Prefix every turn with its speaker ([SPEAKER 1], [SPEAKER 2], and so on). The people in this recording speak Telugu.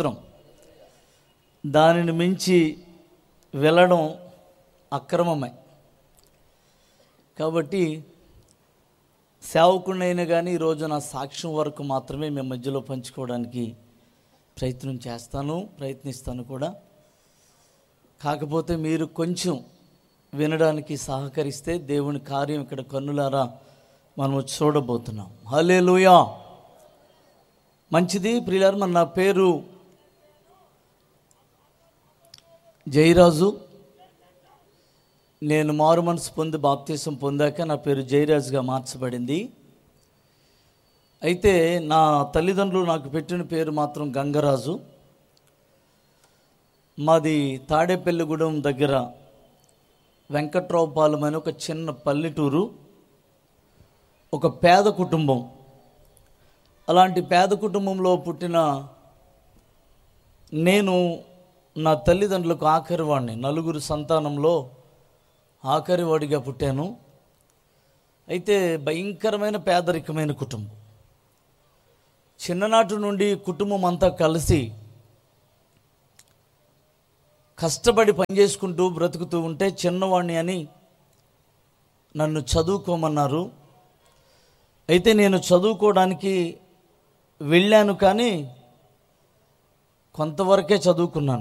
[SPEAKER 1] స్తోత్రం దానిని మించి వెళ్ళడం అక్రమమే కాబట్టి సేవకుడినైనా కానీ ఈరోజు నా సాక్ష్యం వరకు మాత్రమే మీ మధ్యలో పంచుకోవడానికి ప్రయత్నం చేస్తాను ప్రయత్నిస్తాను కూడా కాకపోతే మీరు కొంచెం వినడానికి సహకరిస్తే దేవుని కార్యం ఇక్కడ కన్నులారా మనం చూడబోతున్నాం హలే మంచిది ప్రియులారు మన నా పేరు జయరాజు నేను మారు మనసు పొంది బాప్తీసం పొందాక నా పేరు జయరాజుగా మార్చబడింది అయితే నా తల్లిదండ్రులు నాకు పెట్టిన పేరు మాత్రం గంగరాజు మాది తాడేపల్లిగూడెం దగ్గర వెంకట్రావుపాలెం అని ఒక చిన్న పల్లెటూరు ఒక పేద కుటుంబం అలాంటి పేద కుటుంబంలో పుట్టిన నేను నా తల్లిదండ్రులకు ఆఖరి వాడిని నలుగురు సంతానంలో ఆఖరి వాడిగా పుట్టాను అయితే భయంకరమైన పేదరికమైన కుటుంబం చిన్ననాటి నుండి కుటుంబం అంతా కలిసి కష్టపడి పనిచేసుకుంటూ బ్రతుకుతూ ఉంటే చిన్నవాడిని అని నన్ను చదువుకోమన్నారు అయితే నేను చదువుకోవడానికి వెళ్ళాను కానీ కొంతవరకే చదువుకున్నాను